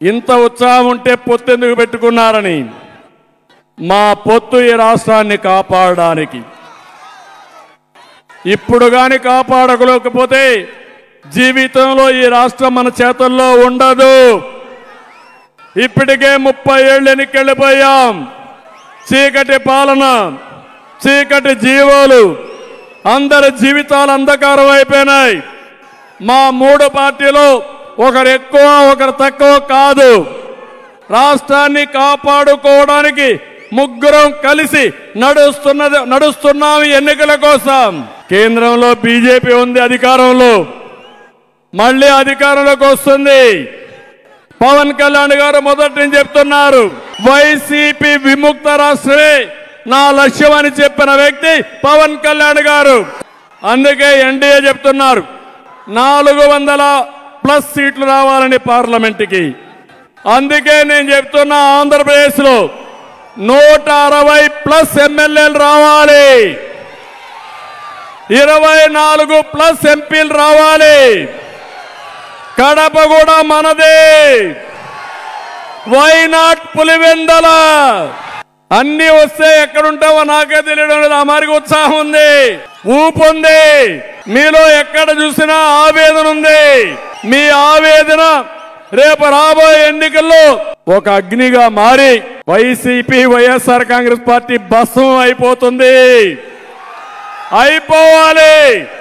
ఇంత ఉత్సాహం ఉంటే పొత్తు ఎందుకు పెట్టుకున్నారని మా పొత్తు ఈ రాష్ట్రాన్ని కాపాడడానికి ఇప్పుడు గాని కాపాడకపోతే జీవితంలో ఈ రాష్ట్రం మన చేతుల్లో ఉండదు ఇప్పటికే ముప్పై ఏళ్ళు ఎన్నికెళ్ళిపోయాం చీకటి పాలన చీకటి జీవాలు అందరి జీవితాలు అంధకారం అయిపోయినాయి మా మూడు పార్టీలు ఒకరు ఎక్కువ ఒకరు తక్కువ కాదు రాష్ట్రాన్ని కాపాడుకోవడానికి ముగ్గురం కలిసి నడుస్తున్నది నడుస్తున్నాం ఈ ఎన్నికల కోసం కేంద్రంలో బీజేపీ ఉంది అధికారంలో మళ్ళీ అధికారంలోకి వస్తుంది పవన్ కళ్యాణ్ గారు మొదటి నుంచి చెప్తున్నారు వైసీపీ విముక్త రాష్ట్రమే నా లక్ష్యం అని చెప్పిన వ్యక్తి పవన్ కళ్యాణ్ గారు అందుకే ఎన్డీఏ చెప్తున్నారు నాలుగు వందల ప్లస్ సీట్లు రావాలని పార్లమెంట్కి అందుకే నేను చెప్తున్నా ఆంధ్రప్రదేశ్లో నూట అరవై ప్లస్ ఎమ్మెల్యేలు రావాలి ఇరవై నాలుగు ప్లస్ ఎంపీలు రావాలి కడప కూడా మనదే వై నాట్ పులివెందల అన్ని వస్తే ఎక్కడుంటావో నాకే తెలియడం లేదు ఆ మారికి ఉత్సాహం ఉంది ఊపు ఉంది మీలో ఎక్కడ చూసినా ఆవేదన ఉంది మీ ఆవేదన రేపు రాబోయే ఎన్నికల్లో ఒక అగ్నిగా మారి వైసీపీ వైఎస్ఆర్ కాంగ్రెస్ పార్టీ భస్మం అయిపోతుంది అయిపోవాలి